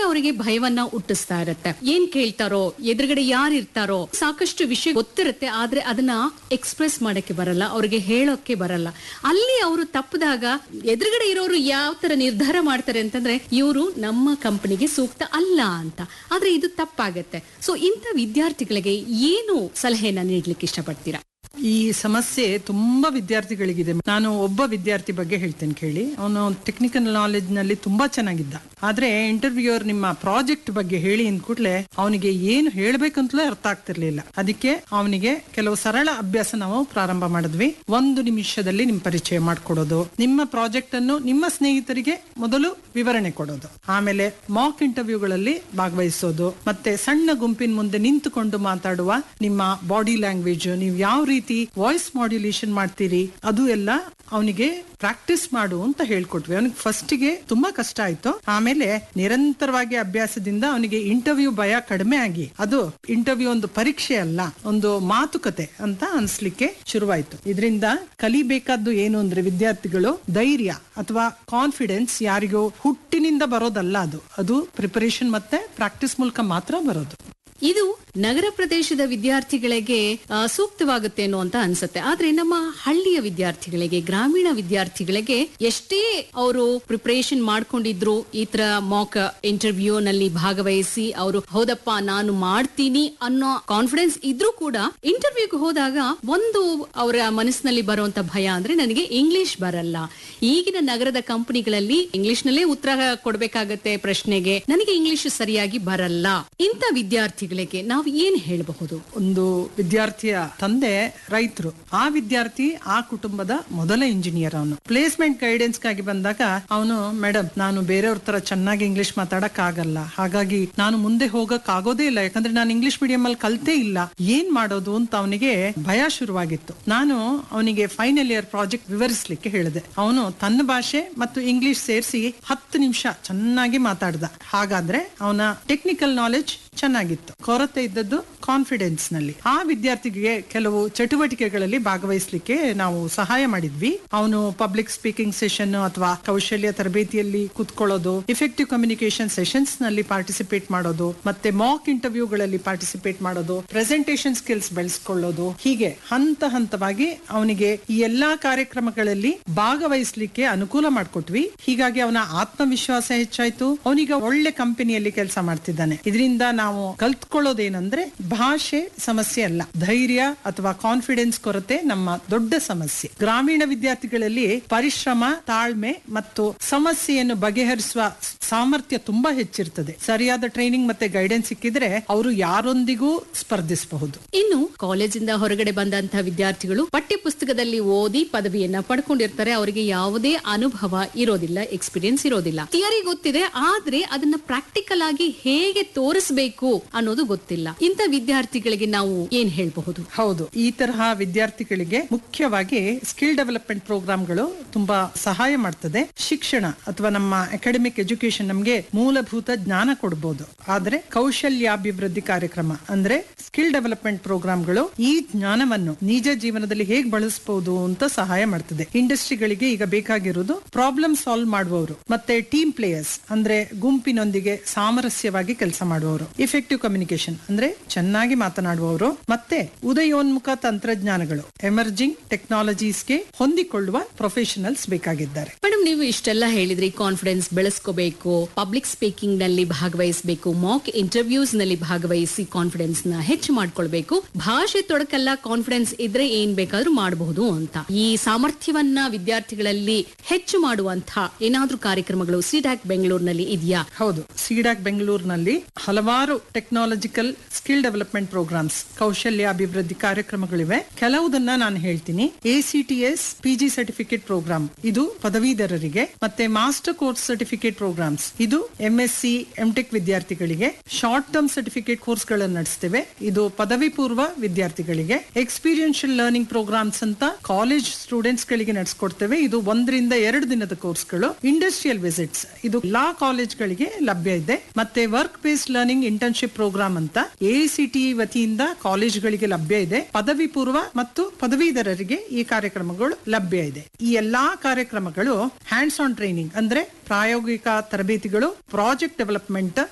ಅವರಿಗೆ ಭಯವನ್ನ ಹುಟ್ಟಿಸ್ತಾ ಇರತ್ತೆ ಏನ್ ಕೇಳ್ತಾರೋ ಎದುರುಗಡೆ ಯಾರು ಇರ್ತಾರೋ ಸಾಕಷ್ಟು ವಿಷಯ ಗೊತ್ತಿರುತ್ತೆ ಆದ್ರೆ ಅದನ್ನ ಎಕ್ಸ್ಪ್ರೆಸ್ ಮಾಡಕ್ಕೆ ಬರಲ್ಲ ಅವ್ರಿಗೆ ಹೇಳೋಕೆ ಬರಲ್ಲ ಅಲ್ಲಿ ಅವರು ತಪ್ಪದಾಗ ಎದುರುಗಡೆ ಇರೋರು ಯಾವ ತರ ನಿರ್ಧಾರ ಮಾಡ್ತಾರೆ ಅಂತಂದ್ರೆ ಇವರು ನಮ್ಮ ಕಂಪನಿಗೆ ಸೂಕ್ತ ಅಲ್ಲ ಅಂತ ಆದ್ರೆ ಇದು ತಪ್ಪಾಗತ್ತೆ ಸೊ ಇಂಥ ವಿದ್ಯಾರ್ಥಿಗಳಿಗೆ ಏನು ಸಲಹೆಯನ್ನ ನೀಡ್ಲಿಕ್ಕೆ ಇಷ್ಟಪಡ್ತೀರಾ ಈ ಸಮಸ್ಯೆ ತುಂಬಾ ವಿದ್ಯಾರ್ಥಿಗಳಿಗಿದೆ ನಾನು ಒಬ್ಬ ವಿದ್ಯಾರ್ಥಿ ಬಗ್ಗೆ ಹೇಳ್ತೇನೆ ಕೇಳಿ ಅವನು ಟೆಕ್ನಿಕಲ್ ನಾಲೆಜ್ ನಲ್ಲಿ ತುಂಬಾ ಚೆನ್ನಾಗಿದ್ದ ಆದ್ರೆ ಇಂಟರ್ವ್ಯೂಯರ್ ನಿಮ್ಮ ಪ್ರಾಜೆಕ್ಟ್ ಬಗ್ಗೆ ಹೇಳಿ ಅಂದ ಕೂಡಲೇ ಅವನಿಗೆ ಏನು ಹೇಳ್ಬೇಕಂತಲೇ ಅರ್ಥ ಆಗ್ತಿರ್ಲಿಲ್ಲ ಅದಕ್ಕೆ ಅವನಿಗೆ ಕೆಲವು ಸರಳ ಅಭ್ಯಾಸ ನಾವು ಪ್ರಾರಂಭ ಮಾಡಿದ್ವಿ ಒಂದು ನಿಮಿಷದಲ್ಲಿ ನಿಮ್ ಪರಿಚಯ ಮಾಡ್ಕೊಡೋದು ನಿಮ್ಮ ಪ್ರಾಜೆಕ್ಟ್ ಅನ್ನು ನಿಮ್ಮ ಸ್ನೇಹಿತರಿಗೆ ಮೊದಲು ವಿವರಣೆ ಕೊಡೋದು ಆಮೇಲೆ ಮಾಕ್ ಇಂಟರ್ವ್ಯೂಗಳಲ್ಲಿ ಭಾಗವಹಿಸೋದು ಮತ್ತೆ ಸಣ್ಣ ಗುಂಪಿನ ಮುಂದೆ ನಿಂತುಕೊಂಡು ಮಾತಾಡುವ ನಿಮ್ಮ ಬಾಡಿ ಲ್ಯಾಂಗ್ವೇಜ್ ನೀವು ಯಾವ ರೀತಿ ವಾಯ್ಸ್ ಮಾಡ್ಯುಲೇಷನ್ ಮಾಡ್ತೀರಿ ಅದು ಎಲ್ಲ ಅವನಿಗೆ ಪ್ರಾಕ್ಟೀಸ್ ಮಾಡು ಅಂತ ಹೇಳ್ಕೊಟ್ವಿ ಅವನಿಗೆ ಫಸ್ಟಿಗೆ ತುಂಬಾ ಕಷ್ಟ ಆಯ್ತು ಆಮೇಲೆ ನಿರಂತರವಾಗಿ ಅಭ್ಯಾಸದಿಂದ ಅವನಿಗೆ ಇಂಟರ್ವ್ಯೂ ಭಯ ಕಡಿಮೆ ಆಗಿ ಅದು ಇಂಟರ್ವ್ಯೂ ಒಂದು ಪರೀಕ್ಷೆ ಅಲ್ಲ ಒಂದು ಮಾತುಕತೆ ಅಂತ ಅನ್ಸ್ಲಿಕ್ಕೆ ಶುರುವಾಯ್ತು ಇದರಿಂದ ಕಲಿಬೇಕಾದ್ದು ಏನು ಅಂದ್ರೆ ವಿದ್ಯಾರ್ಥಿಗಳು ಧೈರ್ಯ ಅಥವಾ ಕಾನ್ಫಿಡೆನ್ಸ್ ಯಾರಿಗೂ ಹುಟ್ಟಿನಿಂದ ಬರೋದಲ್ಲ ಅದು ಅದು ಪ್ರಿಪರೇಷನ್ ಮತ್ತೆ ಪ್ರಾಕ್ಟೀಸ್ ಮೂಲಕ ಮಾತ್ರ ಬರೋದು ಇದು ನಗರ ಪ್ರದೇಶದ ವಿದ್ಯಾರ್ಥಿಗಳಿಗೆ ಆ, ಸೂಕ್ತವಾಗುತ್ತೇನೋ ಅಂತ ಅನ್ಸುತ್ತೆ ಆದ್ರೆ ನಮ್ಮ ಹಳ್ಳಿಯ ವಿದ್ಯಾರ್ಥಿಗಳಿಗೆ ಗ್ರಾಮೀಣ ವಿದ್ಯಾರ್ಥಿಗಳಿಗೆ ಎಷ್ಟೇ ಅವರು ಪ್ರಿಪರೇಷನ್ ಮಾಡ್ಕೊಂಡಿದ್ರು ಈ ತರ ಮಾಕ್ ಇಂಟರ್ವ್ಯೂ ನಲ್ಲಿ ಭಾಗವಹಿಸಿ ಅವರು ಹೌದಪ್ಪ ನಾನು ಮಾಡ್ತೀನಿ ಅನ್ನೋ ಕಾನ್ಫಿಡೆನ್ಸ್ ಇದ್ರೂ ಕೂಡ ಇಂಟರ್ವ್ಯೂಗೆ ಹೋದಾಗ ಒಂದು ಅವರ ಮನಸ್ಸಿನಲ್ಲಿ ಬರುವಂತ ಭಯ ಅಂದ್ರೆ ನನಗೆ ಇಂಗ್ಲಿಷ್ ಬರಲ್ಲ ಈಗಿನ ನಗರದ ಕಂಪನಿಗಳಲ್ಲಿ ಇಂಗ್ಲಿಷ್ ನಲ್ಲೇ ಉತ್ತರ ಕೊಡ್ಬೇಕಾಗತ್ತೆ ಪ್ರಶ್ನೆಗೆ ನನಗೆ ಇಂಗ್ಲಿಷ್ ಸರಿಯಾಗಿ ಬರಲ್ಲ ಇಂಥ ವಿದ್ಯಾರ್ಥಿಗಳಿಗೆ ನಾವು ಏನ್ ಹೇಳಬಹುದು ಒಂದು ವಿದ್ಯಾರ್ಥಿಯ ತಂದೆ ರೈತರು ಆ ವಿದ್ಯಾರ್ಥಿ ಆ ಕುಟುಂಬದ ಮೊದಲ ಇಂಜಿನಿಯರ್ ಅವನು ಪ್ಲೇಸ್ಮೆಂಟ್ ಗೈಡೆನ್ಸ್ ಗಾಗಿ ಬಂದಾಗ ಅವನು ಮೇಡಮ್ ನಾನು ಬೇರೆಯವ್ರ ತರ ಚೆನ್ನಾಗಿ ಇಂಗ್ಲಿಷ್ ಮಾತಾಡಕ್ ಆಗಲ್ಲ ಹಾಗಾಗಿ ನಾನು ಮುಂದೆ ಹೋಗಕ್ ಆಗೋದೇ ಇಲ್ಲ ಯಾಕಂದ್ರೆ ನಾನು ಇಂಗ್ಲಿಷ್ ಮೀಡಿಯಂ ಅಲ್ಲಿ ಕಲ್ತೇ ಇಲ್ಲ ಏನ್ ಮಾಡೋದು ಅಂತ ಅವನಿಗೆ ಭಯ ಶುರುವಾಗಿತ್ತು ನಾನು ಅವನಿಗೆ ಫೈನಲ್ ಇಯರ್ ಪ್ರಾಜೆಕ್ಟ್ ವಿವರಿಸ್ಲಿಕ್ಕೆ ಹೇಳಿದೆ ಅವನು ತನ್ನ ಭಾಷೆ ಮತ್ತು ಇಂಗ್ಲಿಷ್ ಸೇರಿಸಿ ಹತ್ತು ನಿಮಿಷ ಚೆನ್ನಾಗಿ ಮಾತಾಡ್ದ ಹಾಗಾದ್ರೆ ಅವನ ಟೆಕ್ನಿಕಲ್ ನಾಲೆಜ್ ಚೆನ್ನಾಗಿತ್ತು ಕೊರತೆ ಇದ್ದದ್ದು ಕಾನ್ಫಿಡೆನ್ಸ್ ನಲ್ಲಿ ಆ ವಿದ್ಯಾರ್ಥಿಗೆ ಕೆಲವು ಚಟುವಟಿಕೆಗಳಲ್ಲಿ ಭಾಗವಹಿಸಲಿಕ್ಕೆ ನಾವು ಸಹಾಯ ಮಾಡಿದ್ವಿ ಅವನು ಪಬ್ಲಿಕ್ ಸ್ಪೀಕಿಂಗ್ ಸೆಷನ್ ಅಥವಾ ಕೌಶಲ್ಯ ತರಬೇತಿಯಲ್ಲಿ ಕುತ್ಕೊಳ್ಳೋದು ಇಫೆಕ್ಟಿವ್ ಕಮ್ಯುನಿಕೇಶನ್ ಸೆಷನ್ಸ್ ನಲ್ಲಿ ಪಾರ್ಟಿಸಿಪೇಟ್ ಮಾಡೋದು ಮತ್ತೆ ಮಾಕ್ ಇಂಟರ್ವ್ಯೂಗಳಲ್ಲಿ ಪಾರ್ಟಿಸಿಪೇಟ್ ಮಾಡೋದು ಪ್ರೆಸೆಂಟೇಷನ್ ಸ್ಕಿಲ್ಸ್ ಬೆಳೆಸ್ಕೊಳ್ಳೋದು ಹೀಗೆ ಹಂತ ಹಂತವಾಗಿ ಅವನಿಗೆ ಈ ಎಲ್ಲಾ ಕಾರ್ಯಕ್ರಮಗಳಲ್ಲಿ ಭಾಗವಹಿಸಲಿಕ್ಕೆ ಅನುಕೂಲ ಮಾಡಿಕೊಟ್ವಿ ಹೀಗಾಗಿ ಅವನ ಆತ್ಮವಿಶ್ವಾಸ ಹೆಚ್ಚಾಯ್ತು ಅವನೀಗ ಒಳ್ಳೆ ಕಂಪನಿಯಲ್ಲಿ ಕೆಲಸ ಮಾಡ್ತಿದ್ದಾನೆ ಇದರಿಂದ ನಾವು ಕಲ್ತ್ಕೊಳ್ಳೋದೇನಂದ್ರೆ ಭಾಷೆ ಸಮಸ್ಯೆ ಅಲ್ಲ ಧೈರ್ಯ ಅಥವಾ ಕಾನ್ಫಿಡೆನ್ಸ್ ಕೊರತೆ ನಮ್ಮ ದೊಡ್ಡ ಸಮಸ್ಯೆ ಗ್ರಾಮೀಣ ವಿದ್ಯಾರ್ಥಿಗಳಲ್ಲಿ ಪರಿಶ್ರಮ ತಾಳ್ಮೆ ಮತ್ತು ಸಮಸ್ಯೆಯನ್ನು ಬಗೆಹರಿಸುವ ಸಾಮರ್ಥ್ಯ ತುಂಬಾ ಹೆಚ್ಚಿರ್ತದೆ ಸರಿಯಾದ ಟ್ರೈನಿಂಗ್ ಮತ್ತೆ ಗೈಡೆನ್ಸ್ ಸಿಕ್ಕಿದ್ರೆ ಅವರು ಯಾರೊಂದಿಗೂ ಸ್ಪರ್ಧಿಸಬಹುದು ಇನ್ನು ಕಾಲೇಜಿಂದ ಹೊರಗಡೆ ಬಂದಂತಹ ವಿದ್ಯಾರ್ಥಿಗಳು ಪಠ್ಯ ಪುಸ್ತಕದಲ್ಲಿ ಓದಿ ಪದವಿಯನ್ನ ಪಡ್ಕೊಂಡಿರ್ತಾರೆ ಅವರಿಗೆ ಯಾವುದೇ ಅನುಭವ ಇರೋದಿಲ್ಲ ಎಕ್ಸ್ಪೀರಿಯನ್ಸ್ ಇರೋದಿಲ್ಲ ಥಿಯರಿ ಗೊತ್ತಿದೆ ಆದ್ರೆ ಅದನ್ನ ಪ್ರಾಕ್ಟಿಕಲ್ ಆಗಿ ಹೇಗೆ ತೋರಿಸಬೇಕು ಅನ್ನೋದು ಗೊತ್ತಿಲ್ಲ ಇಂಥ ವಿದ್ಯಾರ್ಥಿಗಳಿಗೆ ನಾವು ಏನ್ ಹೇಳಬಹುದು ಹೌದು ಈ ತರಹ ವಿದ್ಯಾರ್ಥಿಗಳಿಗೆ ಮುಖ್ಯವಾಗಿ ಸ್ಕಿಲ್ ಡೆವಲಪ್ಮೆಂಟ್ ಪ್ರೋಗ್ರಾಮ್ಗಳು ತುಂಬಾ ಸಹಾಯ ಮಾಡ್ತದೆ ಶಿಕ್ಷಣ ಅಥವಾ ನಮ್ಮ ಅಕಾಡೆಮಿಕ್ ಎಜುಕೇಶನ್ ನಮಗೆ ಮೂಲಭೂತ ಜ್ಞಾನ ಕೊಡಬಹುದು ಆದ್ರೆ ಕೌಶಲ್ಯಾಭಿವೃದ್ಧಿ ಕಾರ್ಯಕ್ರಮ ಅಂದ್ರೆ ಸ್ಕಿಲ್ ಡೆವಲಪ್ಮೆಂಟ್ ಪ್ರೋಗ್ರಾಮ್ಗಳು ಈ ಜ್ಞಾನವನ್ನು ನಿಜ ಜೀವನದಲ್ಲಿ ಹೇಗೆ ಬಳಸಬಹುದು ಅಂತ ಸಹಾಯ ಮಾಡ್ತದೆ ಇಂಡಸ್ಟ್ರಿಗಳಿಗೆ ಈಗ ಬೇಕಾಗಿರೋದು ಪ್ರಾಬ್ಲಮ್ ಸಾಲ್ವ್ ಮಾಡುವವರು ಮತ್ತೆ ಟೀಮ್ ಪ್ಲೇಯರ್ಸ್ ಅಂದ್ರೆ ಗುಂಪಿನೊಂದಿಗೆ ಸಾಮರಸ್ಯವಾಗಿ ಕೆಲಸ ಮಾಡುವವರು ಇಫೆಕ್ಟಿವ್ ಕಮ್ಯುನಿಕೇಶನ್ ಅಂದ್ರೆ ಚೆನ್ನಾಗಿ ಮಾತನಾಡುವವರು ಮತ್ತೆ ಉದಯೋನ್ಮುಖ ತಂತ್ರಜ್ಞಾನಗಳು ಎಮರ್ಜಿಂಗ್ ಟೆಕ್ನಾಲಜೀಸ್ಗೆ ಹೊಂದಿಕೊಳ್ಳುವ ಪ್ರೊಫೆಷನಲ್ಸ್ ಬೇಕಾಗಿದ್ದಾರೆ ಮೇಡಮ್ ನೀವು ಇಷ್ಟೆಲ್ಲ ಹೇಳಿದ್ರಿ ಕಾನ್ಫಿಡೆನ್ಸ್ ಬೆಳೆಸ್ಕೋಬೇಕು ಪಬ್ಲಿಕ್ ಸ್ಪೀಕಿಂಗ್ ನಲ್ಲಿ ಭಾಗವಹಿಸಬೇಕು ಮಾಕ್ ಇಂಟರ್ವ್ಯೂಸ್ ನಲ್ಲಿ ಭಾಗವಹಿಸಿ ಕಾನ್ಫಿಡೆನ್ಸ್ ನ ಹೆಚ್ಚು ಮಾಡ್ಕೊಳ್ಬೇಕು ಭಾಷೆ ತೊಡಕಲ್ಲ ಕಾನ್ಫಿಡೆನ್ಸ್ ಇದ್ರೆ ಏನ್ ಬೇಕಾದ್ರೂ ಮಾಡಬಹುದು ಅಂತ ಈ ಸಾಮರ್ಥ್ಯವನ್ನ ವಿದ್ಯಾರ್ಥಿಗಳಲ್ಲಿ ಹೆಚ್ಚು ಮಾಡುವಂತ ಏನಾದ್ರೂ ಕಾರ್ಯಕ್ರಮಗಳು ಸಿಡ್ಯಾಕ್ ಬೆಂಗಳೂರಿನಲ್ಲಿ ಇದೆಯಾ ಹೌದು ಸಿಡಾಕ್ ಬೆಂಗಳೂರಿನಲ್ಲಿ ಹಲವಾರು ಟೆಕ್ನಾಲಜಿಕಲ್ ಸ್ಕಿಲ್ ಡೆವಲಪ್ಮೆಂಟ್ ಪ್ರೋಗ್ರಾಮ್ಸ್ ಕೌಶಲ್ಯ ಅಭಿವೃದ್ಧಿ ಕಾರ್ಯಕ್ರಮಗಳಿವೆ ಕೆಲವುದನ್ನ ನಾನು ಹೇಳ್ತೀನಿ A C T S PG certificate programme ಇದು ಪದವೀಧರರಿಗೆ ಮತ್ತೆ ಮಾಸ್ಟರ್ ಕೋರ್ಸ್ ಸರ್ಟಿಫಿಕೇಟ್ ಪ್ರೋಗ್ರಾಮ್ಸ್ ಇದು M S C M tech ವಿದ್ಯಾರ್ಥಿಗಳಿಗೆ ಶಾರ್ಟ್ ಟರ್ಮ್ ಸರ್ಟಿಫಿಕೇಟ್ ಕೋರ್ಸ್ ಗಳನ್ನು ನಡೆಸ್ತೇವೆ ಇದು ಪದವಿ ಪೂರ್ವ ವಿದ್ಯಾರ್ಥಿಗಳಿಗೆ ಎಕ್ಸ್ಪೀರಿಯನ್ಷಿಯಲ್ ಲರ್ನಿಂಗ್ ಪ್ರೋಗ್ರಾಮ್ಸ್ ಅಂತ ಕಾಲೇಜ್ ಸ್ಟೂಡೆಂಟ್ಸ್ ಗಳಿಗೆ ನಡೆಸ್ಕೊಡ್ತೇವೆ ಇದು ಒಂದರಿಂದ ಎರಡು ದಿನದ ಕೋರ್ಸ್ಗಳು ಇಂಡಸ್ಟ್ರಿಯಲ್ ವಿಸಿಟ್ಸ್ ಇದು ಎಲ್ಲಾ ಕಾಲೇಜ್ಗಳಿಗೆ ಲಭ್ಯ ಇದೆ ಮತ್ತೆ work based learning internship programme ಅಂತ ಎಸಿಟಿ ವತಿಯಿಂದ ಕಾಲೇಜ್ಗಳಿಗೆ ಲಭ್ಯ ಇದೆ ಪದವಿ ಪೂರ್ವ ಮತ್ತು ಪದವೀಧರರಿಗೆ ಈ ಕಾರ್ಯಕ್ರಮಗಳು ಲಭ್ಯ ಇದೆ ಈ ಎಲ್ಲಾ ಕಾರ್ಯಕ್ರಮಗಳು ಹ್ಯಾಂಡ್ಸ್ ಆನ್ ಟ್ರೈನಿಂಗ್ ಅಂದ್ರೆ ಪ್ರಾಯೋಗಿಕ ತರಬೇತಿಗಳು ಪ್ರಾಜೆಕ್ಟ್ ಡೆವಲಪ್ಮೆಂಟ್